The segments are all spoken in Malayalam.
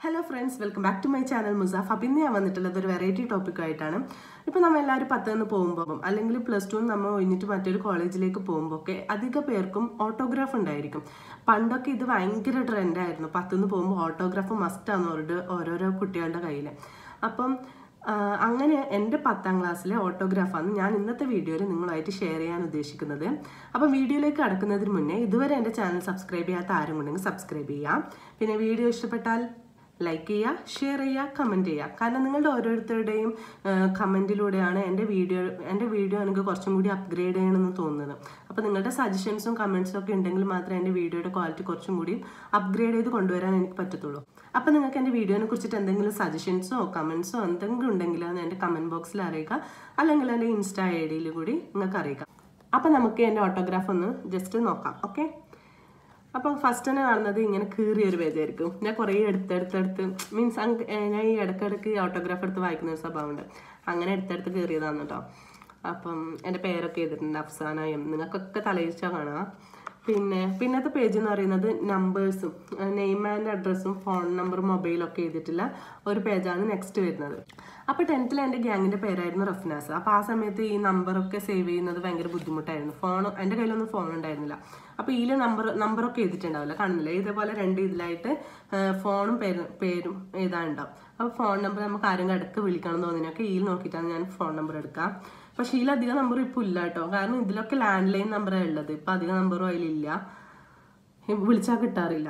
Hello friends welcome back to my channel മുസാഫ് അപ്പം ഇന്ന് ഞാൻ വന്നിട്ടുള്ളത് ഒരു വെറൈറ്റി ടോപ്പിക്കായിട്ടാണ് ഇപ്പോൾ നമ്മൾ എല്ലാവരും പത്ത് നിന്ന് പോകുമ്പോൾ അല്ലെങ്കിൽ പ്ലസ് ടു നമ്മൾ ഒഴിഞ്ഞിട്ട് മറ്റൊരു കോളേജിലേക്ക് പോകുമ്പോൾ ഒക്കെ അധിക പേർക്കും ഓട്ടോഗ്രാഫ് ഉണ്ടായിരിക്കും പണ്ടൊക്കെ ഇത് ഭയങ്കര ട്രെൻഡായിരുന്നു പത്തുനിന്ന് പോകുമ്പോൾ ഓട്ടോഗ്രാഫ് മസ്റ്റാണ് ഓരോ ഓരോരോ കുട്ടികളുടെ കയ്യിൽ അപ്പം ആ, അങ്ങനെ എൻ്റെ പത്താം ക്ലാസ്സിലെ ഓട്ടോഗ്രാഫാണ് ഞാൻ ഇന്നത്തെ വീഡിയോയിൽ നിങ്ങളുമായിട്ട് ഷെയർ ചെയ്യാൻ ഉദ്ദേശിക്കുന്നത് അപ്പം വീഡിയോയിലേക്ക് കടക്കുന്നതിന് മുന്നേ ഇതുവരെ എൻ്റെ ചാനൽ സബ്സ്ക്രൈബ് ചെയ്യാത്ത ആരും ഉണ്ടെങ്കിൽ സബ്സ്ക്രൈബ് ചെയ്യാം പിന്നെ വീഡിയോ ഇഷ്ടപ്പെട്ടാൽ ലൈക്ക് ചെയ്യുക ഷെയർ ചെയ്യുക കമൻറ്റ് ചെയ്യുക കാരണം നിങ്ങളുടെ ഓരോരുത്തരുടെയും കമൻറ്റിലൂടെയാണ് എൻ്റെ വീഡിയോ എൻ്റെ വീഡിയോ എനിക്ക് കുറച്ചും കൂടി അപ്ഗ്രേഡ് ചെയ്യണമെന്ന് തോന്നുന്നത് അപ്പോൾ നിങ്ങളുടെ സജഷൻസും കമൻസും ഒക്കെ ഉണ്ടെങ്കിൽ മാത്രമേ എൻ്റെ വീഡിയോയുടെ ക്വാളിറ്റി കുറച്ചും കൂടി അപ്ഗ്രേഡ് ചെയ്ത് കൊണ്ടുവരാൻ എനിക്ക് പറ്റത്തുള്ളൂ അപ്പോൾ നിങ്ങൾക്ക് എൻ്റെ വീഡിയോനെ കുറിച്ചിട്ട് എന്തെങ്കിലും സജഷൻസോ കമൻസോ എന്തെങ്കിലും ഉണ്ടെങ്കിൽ അത് എൻ്റെ കമൻറ്റ് ബോക്സിൽ അറിയിക്കുക അല്ലെങ്കിൽ എൻ്റെ ഇൻസ്റ്റാ ഐ ഡിയിൽ കൂടി നിങ്ങൾക്ക് അറിയിക്കാം അപ്പോൾ നമുക്ക് എൻ്റെ ഓട്ടോഗ്രാഫ് ഒന്ന് ജസ്റ്റ് നോക്കാം ഓക്കെ അപ്പം ഫസ്റ്റ് തന്നെ കാണുന്നത് ഇങ്ങനെ കീറിയ ഒരു പേജായിരിക്കും ഞാൻ കുറേ എടുത്തെടുത്തെടുത്ത് മീൻസ് ഞാൻ ഈ ഇടയ്ക്കിടയ്ക്ക് ഓട്ടോഗ്രാഫ് എടുത്ത് വായിക്കുന്ന ഒരു സ്വഭാവമുണ്ട് അങ്ങനെ എടുത്തെടുത്ത് കീറിയതാണ് കേട്ടോ അപ്പം എൻ്റെ പേരൊക്കെ എഴുതിയിട്ടുണ്ട് അഫ്സാന എം നിങ്ങൾക്കൊക്കെ തലയിച്ചാൽ കാണാം പിന്നെ പിന്നത്തെ പേജ് എന്ന് പറയുന്നത് നമ്പേഴ്സും നെയിം ആൻഡ് അഡ്രസ്സും ഫോൺ നമ്പറും മൊബൈലും ഒക്കെ എഴുതിയിട്ടുള്ള ഒരു പേജാണ് നെക്സ്റ്റ് വരുന്നത് അപ്പോൾ ടെൻത്തിൽ എൻ്റെ ഗ്യാങ്ങിൻ്റെ പേരായിരുന്നു റഫ്നാസ് അപ്പോൾ ആ സമയത്ത് ഈ നമ്പറൊക്കെ സേവ് ചെയ്യുന്നത് ഭയങ്കര ബുദ്ധിമുട്ടായിരുന്നു ഫോൺ എൻ്റെ കയ്യിലൊന്നും ഫോൺ ഉണ്ടായിരുന്നില്ല അപ്പോൾ ഇതിൽ നമ്പർ നമ്പറൊക്കെ എഴുതിയിട്ടുണ്ടാവില്ല കാണുന്നില്ല ഇതേപോലെ രണ്ട് ഇതിലായിട്ട് ആ, ഫോണും പേരും പേരും എഴുതാനുണ്ടാവും അപ്പോൾ ഫോൺ നമ്പർ നമുക്ക് ആരെങ്കിലും ഇടയ്ക്ക് വിളിക്കണം എന്ന് തോന്നിയൊക്കെ ഇതിൽ നോക്കിയിട്ടാണ് ഞാൻ ഫോൺ നമ്പർ എടുക്കുക പക്ഷേ ഇതിൽ അധികം നമ്പർ ഇപ്പോൾ ഇല്ല കേട്ടോ കാരണം ഇതിലൊക്കെ ലാൻഡ് ലൈൻ നമ്പറാണ് ഉള്ളത് ഇപ്പം അധികം നമ്പറും അതിലില്ല വിളിച്ചാൽ കിട്ടാറില്ല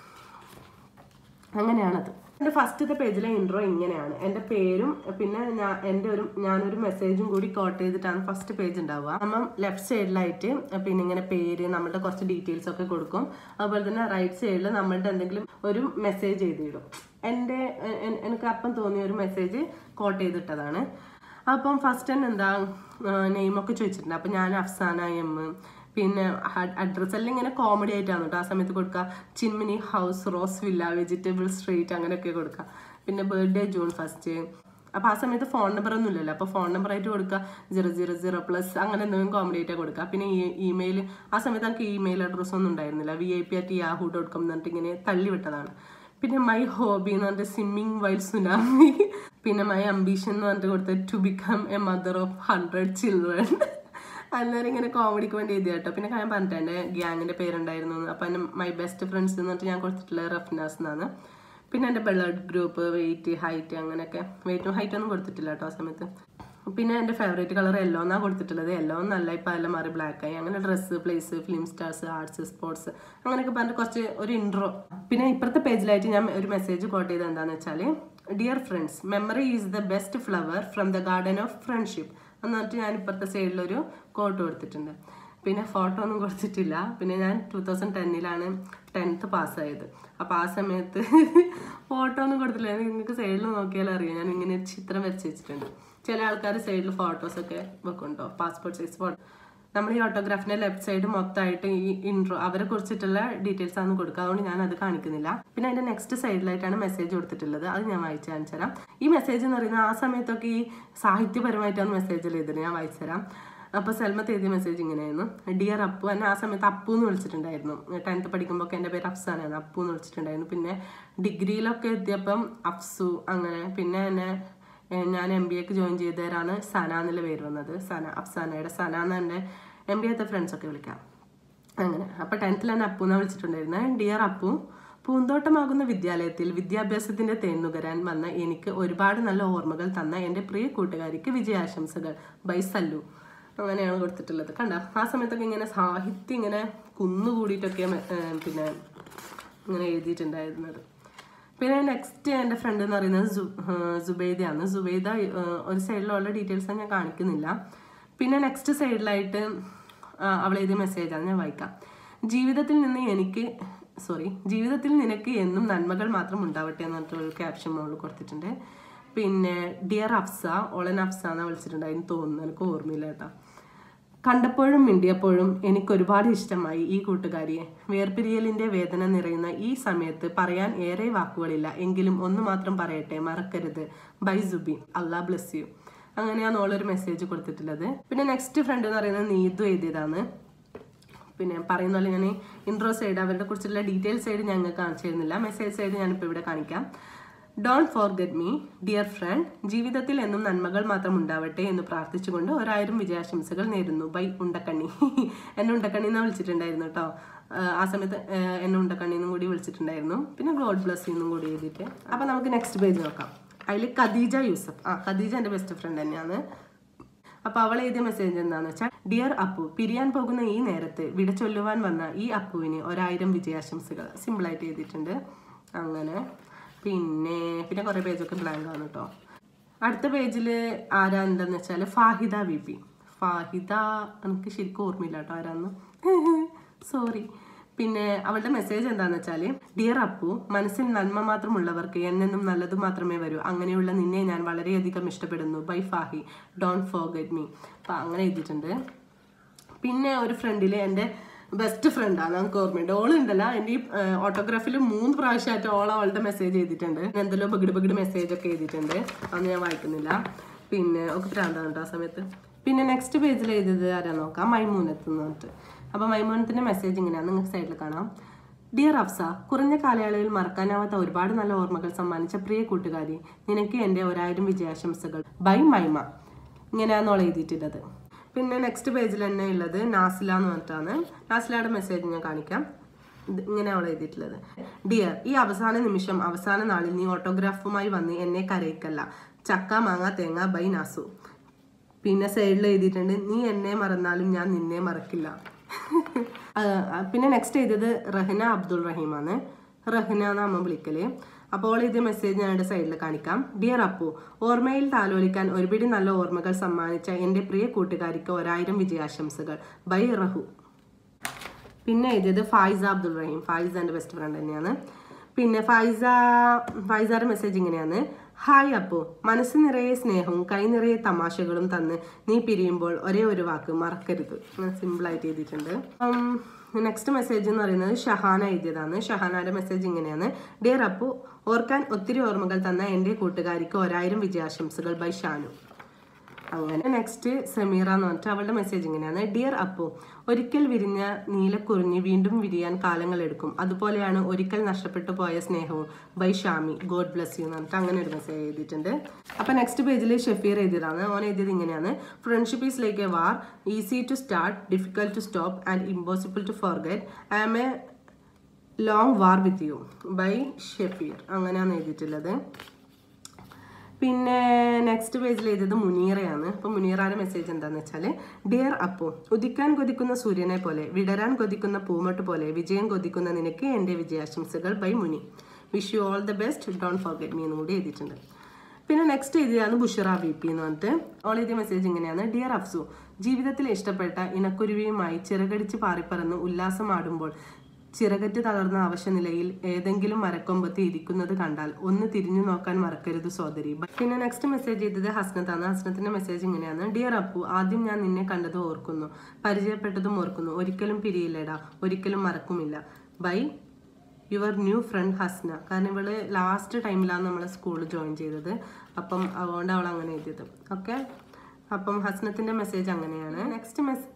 അങ്ങനെയാണത് എൻ്റെ ഫസ്റ്റത്തെ പേജിലെ ഇൻട്രോ ഇങ്ങനെയാണ് എൻ്റെ പേരും പിന്നെ ഞാൻ എൻ്റെ ഒരു ഞാനൊരു മെസ്സേജും കൂടി കോട്ട് ചെയ്തിട്ടാണ് ഫസ്റ്റ് പേജ് ഉണ്ടാവുക നമ്മൾ ലെഫ്റ്റ് സൈഡിലായിട്ട് പിന്നെ ഇങ്ങനെ പേര് നമ്മളുടെ കുറച്ച് ഡീറ്റെയിൽസ് ഒക്കെ കൊടുക്കും അതുപോലെ തന്നെ റൈറ്റ് സൈഡിൽ നമ്മളുടെ എന്തെങ്കിലും ഒരു മെസ്സേജ് എഴുതിയിടും എൻ്റെ എ- എ- എനിക്ക് അപ്പം തോന്നിയ ഒരു മെസ്സേജ് കോട്ട് ചെയ്തിട്ടതാണ് അപ്പം ഫസ്റ്റ് തന്നെ എന്താ നെയിമൊക്കെ ചോദിച്ചിട്ടുണ്ട് അപ്പം ഞാൻ അഫ്സാന എം പിന്നെ അഡ്രസ്സ് എല്ലാം ഇങ്ങനെ കോമഡി ആയിട്ടാണ് കേട്ടോ ആ സമയത്ത് കൊടുക്കുക ചിന്മിനി house rose villa vegetable street അങ്ങനെയൊക്കെ കൊടുക്കുക പിന്നെ ബർത്ത്ഡേ ജൂൺ ഫസ്റ്റ് അപ്പോൾ ആ സമയത്ത് ഫോൺ നമ്പർ ഒന്നും ഇല്ലല്ലോ അപ്പോൾ ഫോൺ നമ്പർ ആയിട്ട് കൊടുക്കുക സീറോ സീറോ സീറോ പ്ലസ് അങ്ങനെ എന്തെങ്കിലും കോമഡി ആയിട്ട് കൊടുക്കുക പിന്നെ ഈ ഇമെയിൽ ആ സമയത്ത് നമുക്ക് ഇമെയിൽ അഡ്രസ്സ് ഒന്നും ഉണ്ടായിരുന്നില്ല V I P at Yahoo dot com എന്നിട്ട് ഇങ്ങനെ തള്ളി വിട്ടതാണ് പിന്നെ മൈ ഹോബി എന്ന് പറഞ്ഞിട്ട് സ്വിമ്മിങ് വൈൽ സുനാമി പിന്നെ മൈ അംബീഷൻ എന്ന് പറഞ്ഞിട്ട് കൊടുത്തത് to become a mother of hundred children അന്നേരം ഇങ്ങനെ കോമഡിക്ക് വേണ്ടി എഴുതി കേട്ടോ പിന്നെ ഞാൻ പറഞ്ഞിട്ട് എൻ്റെ ഗ്യാങ്ങിൻ്റെ പേരുണ്ടായിരുന്നു എന്ന്. അപ്പം എൻ്റെ മൈ ബെസ്റ്റ് ഫ്രണ്ട്സ് എന്ന് പറഞ്ഞിട്ട് ഞാൻ കൊടുത്തിട്ടുള്ളത് റഫ്നാസ് എന്നാണ് പിന്നെ എൻ്റെ ബ്ലഡ് ഗ്രൂപ്പ് വെയിറ്റ് ഹൈറ്റ് അങ്ങനെയൊക്കെ വെയിറ്റും ഹൈറ്റും ഒന്നും കൊടുത്തിട്ടില്ല കേട്ടോ ആ സമയത്ത് പിന്നെ എൻ്റെ ഫേവറേറ്റ് കളർ യെല്ലോ എന്നാണ് കൊടുത്തിട്ടുള്ളത് യെല്ലോ നല്ല ഇപ്പം എല്ലാം മാറി ബ്ലാക്ക് ആയി അങ്ങനെ dress place film stars arts sports അങ്ങനെയൊക്കെ പറഞ്ഞിട്ട് കുറച്ച് ഒരു ഇൻട്രോ പിന്നെ ഇപ്പുറത്തെ പേജിലായിട്ട് ഞാൻ ഒരു മെസ്സേജ് കോട്ട് ചെയ്തത് എന്താണെന്ന് വെച്ചാൽ dear friends memory is the best flower from the garden of friendship എന്നിട്ട് ഞാൻ ഇപ്പുറത്തെ സൈഡിലൊരു കോട്ട് കൊടുത്തിട്ടുണ്ട് പിന്നെ ഫോട്ടോ ഒന്നും കൊടുത്തിട്ടില്ല പിന്നെ ഞാൻ ടൂ തൗസൻഡ് ടെന്നിലാണ് ടെൻത്ത് പാസ്സായത് അപ്പോൾ ആ സമയത്ത് ഫോട്ടോ ഒന്നും കൊടുത്തില്ല നിങ്ങൾക്ക് സൈഡിൽ നോക്കിയാൽ അറിയാം ഞാൻ ഇങ്ങനെ ഒരു ചിത്രം വരച്ച് വെച്ചിട്ടുണ്ട് ചില ആൾക്കാർ സൈഡിൽ ഫോട്ടോസൊക്കെ വെക്കുന്നുണ്ടോ പാസ്പോർട്ട് സൈസ് ഫോട്ടോ നമ്മൾ ഈ ഓട്ടോഗ്രാഫിന്റെ ലെഫ്റ്റ് സൈഡ് മൊത്തമായിട്ട് ഈ ഇൻട്രോ അവരെ കുറിച്ചിട്ടുള്ള ഡീറ്റെയിൽസ് ആണ് കൊടുക്കുക അതുകൊണ്ട് ഞാൻ അത് കാണിക്കുന്നില്ല പിന്നെ അതിന്റെ നെക്സ്റ്റ് സൈഡിലായിട്ടാണ് മെസ്സേജ് കൊടുത്തിട്ടുള്ളത് അത് ഞാൻ വായിച്ചു കാണിച്ചു തരാം ഈ മെസ്സേജ് എന്ന് പറയുന്നത് ആ സമയത്തൊക്കെ ഈ സാഹിത്യപരമായിട്ടാണ് മെസ്സേജ് എഴുതുന്നത് ഞാൻ വായിച്ചു തരാം അപ്പോൾ സൽമത്ത് എഴുതിയ മെസ്സേജ് ഇങ്ങനെയായിരുന്നു ഡിയർ അപ്പു എന്നെ ആ സമയത്ത് അപ്പു എന്ന് വിളിച്ചിട്ടുണ്ടായിരുന്നു ടെൻത്ത് പഠിക്കുമ്പോൾ ഒക്കെ എൻ്റെ പേര് അഫ്സാനാണ് അപ്പു എന്ന് വിളിച്ചിട്ടുണ്ടായിരുന്നു പിന്നെ ഡിഗ്രിയിലൊക്കെ എത്തിയപ്പം അഫ്സു അങ്ങനെ പിന്നെ എന്നെ ഏഹ് ഞാൻ എം ബി എക്ക് ജോയിൻ ചെയ്തവരാണ് സന എന്നുള്ള പേര് വന്നത് സന അഫ്സാനയുടെ സന എന്ന് എൻ്റെ എം ബി എത്തെ ഫ്രണ്ട്സൊക്കെ വിളിക്കാം അങ്ങനെ അപ്പോൾ ടെൻത്തിൽ തന്നെ അപ്പു എന്നാണ് വിളിച്ചിട്ടുണ്ടായിരുന്നത് ഡിയർ അപ്പു പൂന്തോട്ടമാകുന്ന വിദ്യാലയത്തിൽ വിദ്യാഭ്യാസത്തിന്റെ തേന്നുകരാൻ വന്ന എനിക്ക് ഒരുപാട് നല്ല ഓർമ്മകൾ തന്ന എൻ്റെ പ്രിയ കൂട്ടുകാരിക്ക് വിജയാശംസകൾ ബൈ സല്ലു അങ്ങനെയാണ് കൊടുത്തിട്ടുള്ളത് കണ്ട ആ സമയത്തൊക്കെ ഇങ്ങനെ സാഹിത്യം ഇങ്ങനെ കുന്നുകൂടിയിട്ടൊക്കെ ഏഹ്, പിന്നെ ഇങ്ങനെ എഴുതിയിട്ടുണ്ടായിരുന്നത് പിന്നെ നെക്സ്റ്റ് എൻ്റെ ഫ്രണ്ട് എന്ന് പറയുന്നത് സു ഏഹ് സുബൈദയാണ് സുബൈദ ഏഹ് ഒരു സൈഡിലുള്ള ഡീറ്റെയിൽസ് ഞാൻ കാണിക്കുന്നില്ല പിന്നെ നെക്സ്റ്റ് സൈഡിലായിട്ട് അവൾ എഴുതിയ മെസ്സേജാണ് ഞാൻ വായിക്കാം ജീവിതത്തിൽ നിന്ന് എനിക്ക് സോറി ജീവിതത്തിൽ നിനക്ക് എന്നും നന്മകൾ മാത്രം ഉണ്ടാവട്ടെ എന്ന് പറഞ്ഞിട്ടുള്ള ഒരു ക്യാപ്ഷൻ മുകളിൽ കൊടുത്തിട്ടുണ്ട് പിന്നെ ഡിയർ അഫ്സ ഓളൻ അഫ്സ എന്നാണ് വിളിച്ചിട്ടുണ്ടായിരുന്നു തോന്നുന്നു എനിക്ക് ഓർമ്മയില്ല കേട്ടോ കണ്ടപ്പോഴും മിണ്ടിയപ്പോഴും എനിക്ക് ഒരുപാട് ഇഷ്ടമായി ഈ കൂട്ടുകാരിയെ വേർപിരിയലിന്റെ വേദന നിറയുന്ന ഈ സമയത്ത് പറയാൻ ഏറെ വാക്കുകളില്ല എങ്കിലും ഒന്ന് മാത്രം പറയട്ടെ മറക്കരുത് ബൈ സുബി അല്ലാ ബ്ലസ് യു അങ്ങനെയാണ് ഓളൊരു മെസ്സേജ് കൊടുത്തിട്ടുള്ളത് പിന്നെ നെക്സ്റ്റ് ഫ്രണ്ട് എന്ന് പറയുന്നത് നീതു എഴുതിയതാണ് പിന്നെ പറയുന്ന പോലെ ഞാൻ ഇൻട്രോ സൈഡ് അവരുടെ കുറിച്ചുള്ള ഡീറ്റെയിൽ സൈഡ് ഞങ്ങൾക്ക് കാണിച്ചു തരുന്നില്ല മെസ്സേജ് സൈഡ് ഞാനിപ്പോൾ ഇവിടെ കാണിക്കാം don't forget me dear friend ജീവിതത്തിൽ എന്നും നന്മകൾ മാത്രം ഉണ്ടാവട്ടെ എന്ന് പ്രാർത്ഥിച്ചുകൊണ്ട് ഒരായിരം വിജയാശംസകൾ നേരുന്നു ബൈ ഉണ്ടക്കണ്ണി എന്നെ ഉണ്ടക്കണ്ണി എന്ന് വിളിച്ചിട്ടുണ്ടായിരുന്നു കേട്ടോ ആ സമയത്ത് ആ, എന്നെ ഉണ്ടക്കണ്ണി എന്നും കൂടി വിളിച്ചിട്ടുണ്ടായിരുന്നു പിന്നെ ഗോഡ് ബ്ലസ് എന്നും കൂടി എഴുതിയിട്ട് അപ്പം നമുക്ക് നെക്സ്റ്റ് പേജ് നോക്കാം അതിൽ ഖദീജ യൂസഫ് ആ ഖദീജ എൻ്റെ ബെസ്റ്റ് ഫ്രണ്ട് തന്നെയാണ് അപ്പൊ അവൾ എഴുതിയ മെസ്സേജ് എന്താന്ന് വെച്ചാൽ ഡിയർ അപ്പു പിരിയാൻ പോകുന്ന ഈ നേരത്ത് വിട ചൊല്ലുവാൻ വന്ന ഈ അപ്പുവിന് ഒരായിരം വിജയാശംസകൾ സിമ്പിളായിട്ട് എഴുതിയിട്ടുണ്ട് അങ്ങനെ പിന്നെ പിന്നെ കുറേ പേജൊക്കെ ബ്ലാങ്ക് ആണ് കേട്ടോ അടുത്ത പേജിൽ ആരാ എന്താന്ന് വെച്ചാൽ ഫാഹിദ വി പി ഫാഹിദ എനിക്ക് ശരിക്കും ഓർമ്മയില്ല കേട്ടോ ആരാന്ന് സോറി പിന്നെ അവളുടെ മെസ്സേജ് എന്താന്ന് വെച്ചാൽ ഡിയർ അപ്പു മനസ്സിൽ നന്മ മാത്രമുള്ളവർക്ക് എന്നെന്നും നല്ലത് മാത്രമേ വരൂ അങ്ങനെയുള്ള നിന്നെ ഞാൻ വളരെയധികം ഇഷ്ടപ്പെടുന്നു by Fahi don't forget me അപ്പം അങ്ങനെ എഴുതിയിട്ടുണ്ട് പിന്നെ ഒരു ഫ്രണ്ടിൽ എൻ്റെ ബെസ്റ്റ് ഫ്രണ്ടാണ് നമുക്ക് ഓർമ്മയുണ്ട് ഓൾ ഉണ്ടല്ല എൻ്റെ ഈ ഓട്ടോഗ്രാഫിൽ മൂന്ന് പ്രാവശ്യമായിട്ട് ഓൾ അവളുടെ മെസ്സേജ് ചെയ്തിട്ടുണ്ട് എന്തെല്ലോ ബഗിട് ബഗിട് മെസ്സേജ് ഒക്കെ ചെയ്തിട്ടുണ്ട് അതൊന്നും ഞാൻ വായിക്കുന്നില്ല പിന്നെ ഒക്കെ പ്രാന്താണ് കേട്ടോ ആ സമയത്ത് പിന്നെ നെക്സ്റ്റ് പേജിൽ എഴുതിയത് ആരാ നോക്കാം മൈമൂനത്ത് എന്ന് പറഞ്ഞിട്ട് അപ്പോൾ മൈമൂനത്തിൻ്റെ മെസ്സേജ് ഇങ്ങനെയാണ് നിങ്ങൾക്ക് സൈഡിൽ കാണാം ഡിയർ അഫ്സ കുറഞ്ഞ കാലയളവിൽ മറക്കാനാവാത്ത ഒരുപാട് നല്ല ഓർമ്മകൾ സമ്മാനിച്ച പ്രിയ കൂട്ടുകാരി നിനക്ക് എൻ്റെ ഒരായിരം വിജയാശംസകൾ ബൈ മൈമ ഇങ്ങനെയാണെന്ന് അവൾ എഴുതിയിട്ടുള്ളത് പിന്നെ നെക്സ്റ്റ് പേജിൽ തന്നെ ഉള്ളത് നാസില എന്ന് പറഞ്ഞിട്ടാണ് നാസിലയുടെ മെസ്സേജ് ഞാൻ കാണിക്കാം ഇത് ഇങ്ങനെ അവൾ എഴുതിയിട്ടുള്ളത് ഡിയർ ഈ അവസാന നിമിഷം അവസാന നാളിൽ നീ ഓട്ടോഗ്രാഫുമായി വന്ന് എന്നെ കരയിക്കല്ല ചക്ക മാങ്ങ തേങ്ങ ബൈ നാസു പിന്നെ സൈഡിൽ എഴുതിയിട്ടുണ്ട് നീ എന്നെ മറന്നാലും ഞാൻ നിന്നെ മറക്കില്ല ആ, പിന്നെ നെക്സ്റ്റ് എഴുതിയത് റഹ്ന അബ്ദുൾ റഹീമാണ് റഹ്ന എന്നാണ് വിളിക്കല് അപ്പോൾ ഇത് മെസ്സേജ് ഞാൻ എൻ്റെ സൈഡിൽ കാണിക്കാം ഡിയർ അപ്പു ഓർമ്മയിൽ താലോലിക്കാൻ ഒരുപിടി നല്ല ഓർമ്മകൾ സമ്മാനിച്ച എൻ്റെ പ്രിയ കൂട്ടുകാരിക്ക് ഒരായിരം വിജയാശംസകൾ ബൈ റഹു പിന്നെ എഴുതിയത് ഫായിസ അബ്ദുൾ റഹീം ഫായിസ എൻ്റെ ബെസ്റ്റ് ഫ്രണ്ട് തന്നെയാണ് പിന്നെ ഫായിസ ഫായിസയുടെ മെസ്സേജ് ഇങ്ങനെയാണ് ഹായ് അപ്പു മനസ്സ് നിറയെ സ്നേഹവും കൈ നിറയെ തമാശകളും തന്ന് നീ പിരിയുമ്പോൾ ഒരേ ഒരു വാക്ക് മറക്കരുത് സിമ്പിളായിട്ട് എഴുതിയിട്ടുണ്ട് നെക്സ്റ്റ് മെസ്സേജ് എന്ന് പറയുന്നത് ഷഹാന എഴുതിയതാണ് ഷഹാനയുടെ മെസ്സേജ് ഇങ്ങനെയാണ് ഡിയർ അപ്പു ഓർക്കാൻ ഒത്തിരി ഓർമ്മകൾ തന്ന എൻ്റെ കൂട്ടുകാരിക്ക് ഒരായിരം വിജയാശംസകൾ ബൈ ഷാനു അങ്ങനെ നെക്സ്റ്റ് സമീറ എന്ന് പറഞ്ഞിട്ട് അവളുടെ മെസ്സേജ് ഇങ്ങനെയാണ് ഡിയർ അപ്പു ഒരിക്കൽ വിരിഞ്ഞ നീലക്കുറിഞ്ഞ് വീണ്ടും വിരിയാൻ കാലങ്ങൾ എടുക്കും അതുപോലെയാണ് ഒരിക്കൽ നഷ്ടപ്പെട്ടു പോയ സ്നേഹവും by Shami God bless you എന്ന് പറഞ്ഞിട്ട് അങ്ങനെ ഒരു മെസ്സേജ് എഴുതിയിട്ടുണ്ട് അപ്പൊ നെക്സ്റ്റ് പേജിൽ ഷെഫീർ എഴുതിയതാണ് ഓൻ എഴുതിയത് ഇങ്ങനെയാണ് friendship is like a war easy to start difficult to stop and impossible to forget I am a long war with you by Shefeer അങ്ങനെയാണ് എഴുതിയിട്ടുള്ളത് പിന്നെ നെക്സ്റ്റ് പേജിൽ എഴുതിയത് മുനീറയാണ് അപ്പോൾ മുനീറയുടെ മെസ്സേജ് എന്താണെന്ന് വെച്ചാൽ ഡിയർ അപ്പു ഉദിക്കാൻ കൊതിക്കുന്ന സൂര്യനെ പോലെ വിടരാൻ കൊതിക്കുന്ന പൂമട്ട് പോലെ വിജയം കൊതിക്കുന്ന നിനക്ക് എൻ്റെ വിജയാശംസകൾ by Muni wish you all the best don't forget me എന്നും കൂടി എഴുതിയിട്ടുണ്ട് പിന്നെ നെക്സ്റ്റ് എഴുതിയാണ് ബുഷറ വി പി എന്ന് പറഞ്ഞിട്ട് ഓൾ എഴുതിയ മെസ്സേജ് ഇങ്ങനെയാണ് ഡിയർ അഫ്സു ജീവിതത്തിൽ ഇഷ്ടപ്പെട്ട ഇണക്കുരുവിയുമായി ചിറകടിച്ച് പാറിപ്പറന്ന് ഉല്ലാസമാടുമ്പോൾ ചിറകറ്റ് തളർന്ന അവശനിലയിൽ ഏതെങ്കിലും മരക്കൊമ്പത്ത് ഇരിക്കുന്നത് കണ്ടാൽ ഒന്ന് തിരിഞ്ഞു നോക്കാൻ മറക്കരുത് സോദരി പിന്നെ നെക്സ്റ്റ് മെസ്സേജ് ചെയ്തത് ഹസ്നത്താണ് ഹസ്നത്തിന്റെ മെസ്സേജ് ഇങ്ങനെയാണ് ഡിയർ അപ്പു ആദ്യം ഞാൻ നിന്നെ കണ്ടത് ഓർക്കുന്നു പരിചയപ്പെട്ടതും ഓർക്കുന്നു ഒരിക്കലും പിരിയില്ലടാ ഒരിക്കലും മറക്കുമില്ല by your new friend Hasna കാരണം ഇവള് ലാസ്റ്റ് ടൈമിലാണ് നമ്മളെ സ്കൂളിൽ ജോയിൻ ചെയ്തത് അപ്പം അതുകൊണ്ട് അവൾ അങ്ങനെ എഴുതിയത് ഓക്കെ അപ്പം ഹസ്നത്തിന്റെ മെസ്സേജ് അങ്ങനെയാണ് നെക്സ്റ്റ് മെസ്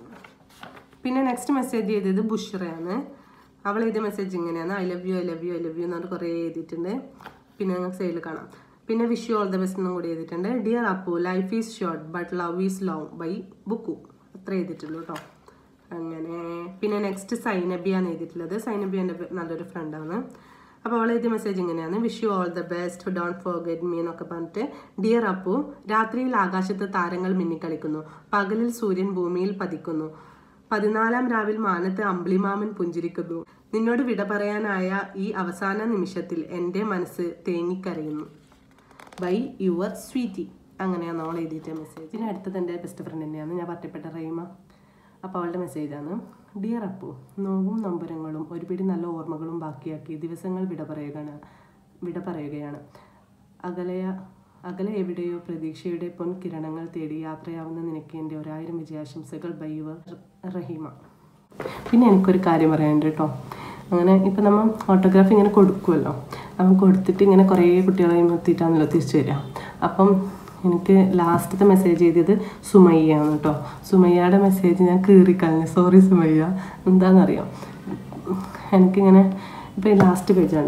പിന്നെ നെക്സ്റ്റ് മെസ്സേജ് ചെയ്തത് ബുഷറയാണ് അവൾ എഴുതിയ മെസ്സേജ് ഇങ്ങനെയാണ് I love you I love you I love you എന്ന് പറഞ്ഞിട്ട് കുറേ എഴുതിയിട്ടുണ്ട് പിന്നെ നിങ്ങൾക്ക് സൈഡിൽ കാണാം പിന്നെ wish you all the best എന്നും കൂടി എഴുതിയിട്ടുണ്ട് dear Appu life is short but love is long by Bukku അത്ര എഴുതിയിട്ടുള്ളൂ കേട്ടോ അങ്ങനെ പിന്നെ നെക്സ്റ്റ് സൈനബിയാണ് എഴുതിയിട്ടുള്ളത് സൈനബി എൻ്റെ നല്ലൊരു ഫ്രണ്ടാണ് അപ്പോൾ അവൾ എഴുതിയ മെസ്സേജ് ഇങ്ങനെയാണ് wish you all the best don't forget me എന്നൊക്കെ പറഞ്ഞിട്ട് ഡിയർ അപ്പു രാത്രിയിൽ ആകാശത്ത് താരങ്ങൾ മിന്നിക്കളിക്കുന്നു പകലിൽ സൂര്യൻ ഭൂമിയിൽ പതിക്കുന്നു പതിനാലാം രാവിൽ മാനത്ത് അമ്പിളിമാമൻ പുഞ്ചിരിക്കുന്നു നിന്നോട് വിട പറയാനായ ഈ അവസാന നിമിഷത്തിൽ എൻ്റെ മനസ്സ് തേങ്ങിക്കരയുന്നു ബൈ യുവർ സ്വീറ്റി അങ്ങനെയാണ് അവൾ എഴുതിയിട്ട മെസ്സേജ് പിന്നെ അടുത്തത് എൻ്റെ ബെസ്റ്റ് ഫ്രണ്ട് തന്നെയാണ് ഞാൻ പറയപ്പെട്ട റീമ അപ്പോൾ അവളുടെ മെസ്സേജാണ് ഡിയർ അപ്പു നോവും നൊമ്പരങ്ങളും ഒരുപിടി നല്ല ഓർമ്മകളും ബാക്കിയാക്കി ദിവസങ്ങൾ വിട പറയുകയാണ് വിട പറയുകയാണ് അകലയ അകലെ എവിടെയോ പ്രതീക്ഷയുടെ പൊൻകിരണങ്ങൾ തേടി യാത്രയാവുന്ന നിനക്ക് എൻ്റെ ഒരായിരം വിജയാശംസകൾ ബൈ യുവർ റഹീമ പിന്നെ എനിക്കൊരു കാര്യം പറയാനുണ്ട് കേട്ടോ അങ്ങനെ ഇപ്പം നമ്മൾ ഓട്ടോഗ്രാഫ് ഇങ്ങനെ കൊടുക്കുമല്ലോ അപ്പം കൊടുത്തിട്ട് ഇങ്ങനെ കുറേ കുട്ടികളെ എത്തിയിട്ടാണല്ലോ തിരിച്ചു വരിക അപ്പം എനിക്ക് ലാസ്റ്റത്തെ മെസ്സേജ് ചെയ്തത് സുമയ്യാണ് കേട്ടോ സുമയ്യയുടെ മെസ്സേജ് ഞാൻ കീറിക്കളഞ്ഞു സോറി സുമയ്യ എന്താണെന്നറിയാം എനിക്കിങ്ങനെ ഇപ്പോൾ ഈ ലാസ്റ്റ് പേജ് ഉണ്ടോ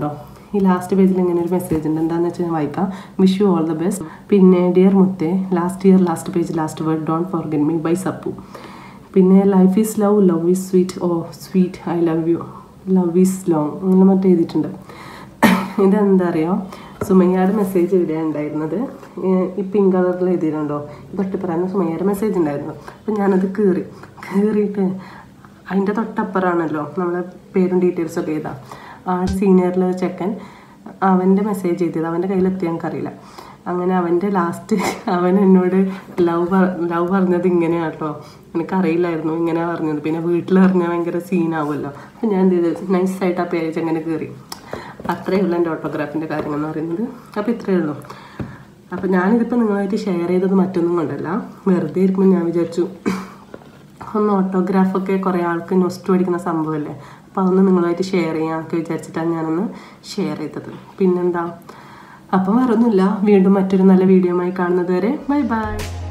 ഈ ലാസ്റ്റ് പേജിൽ ഇങ്ങനെ ഒരു മെസ്സേജ് ഉണ്ട് എന്താണെന്ന് വെച്ചാൽ ഞാൻ വായിക്കാം wish you all the best പിന്നെ ഡിയർ മുത്തേ last year last page last word don't forget me by Sappu പിന്നെ life is love love is sweet oh sweet I love you love is long അങ്ങനെ മറ്റേ എഴുതിയിട്ടുണ്ട് ഇതെന്താ അറിയോ സുമയ്യയുടെ മെസ്സേജ് ഇവിടെ ഉണ്ടായിരുന്നത് ഏഹ് ഈ പിങ്ക് കളറിൽ എഴുതിയിട്ടുണ്ടോ തൊട്ട് പറയുന്ന സുമയ്യയുടെ മെസ്സേജ് ഉണ്ടായിരുന്നു അപ്പം ഞാനത് കീറി കീറിയിട്ട് അതിൻ്റെ തൊട്ടപ്പുറമാണല്ലോ നമ്മളെ പേരും ഡീറ്റെയിൽസും ഒക്കെ എഴുതാം ആ സീനിയറിൽ ചെക്കൻ അവൻ്റെ മെസ്സേജ് ചെയ്തത് അവൻ്റെ കയ്യിലെത്തി ഞങ്ങൾക്കറിയില്ല അങ്ങനെ അവൻ്റെ ലാസ്റ്റ് അവൻ എന്നോട് ലവ് ലവ് പറഞ്ഞത് ഇങ്ങനെയാണ് കേട്ടോ എനിക്കറിയില്ലായിരുന്നു ഇങ്ങനെ പറഞ്ഞത് പിന്നെ വീട്ടിൽ പറഞ്ഞാൽ ഭയങ്കര സീനാവുമല്ലോ അപ്പം ഞാൻ എന്ത് ചെയ്തു നൈസായിട്ട് ആ പേജ് അങ്ങനെ കയറി അത്രയേ ഉള്ളൂ എൻ്റെ ഓട്ടോഗ്രാഫിൻ്റെ കാര്യങ്ങൾ എന്ന് പറയുന്നത് അപ്പോൾ ഇത്രയേ ഉള്ളൂ അപ്പോൾ ഞാനിതിപ്പോൾ നിങ്ങളായിട്ട് ഷെയർ ചെയ്തത് മറ്റൊന്നും കൊണ്ടല്ല വെറുതെ ഇരിക്കുമ്പോൾ ഞാൻ വിചാരിച്ചു ഒന്ന് ഓട്ടോഗ്രാഫൊക്കെ കുറേ ആൾക്ക് നൊസ്റ്റ് പഠിക്കുന്ന സംഭവമല്ലേ അപ്പോൾ അതൊന്ന് നിങ്ങളുമായിട്ട് ഷെയർ ചെയ്യാമെന്നൊക്കെ വിചാരിച്ചിട്ടാണ് ഞാനൊന്ന് ഷെയർ ചെയ്തത് പിന്നെന്താ അപ്പം വേറൊന്നുമില്ല വീണ്ടും മറ്റൊരു നല്ല വീഡിയോ ആയി കാണുന്നത് വരെ ബൈ ബൈ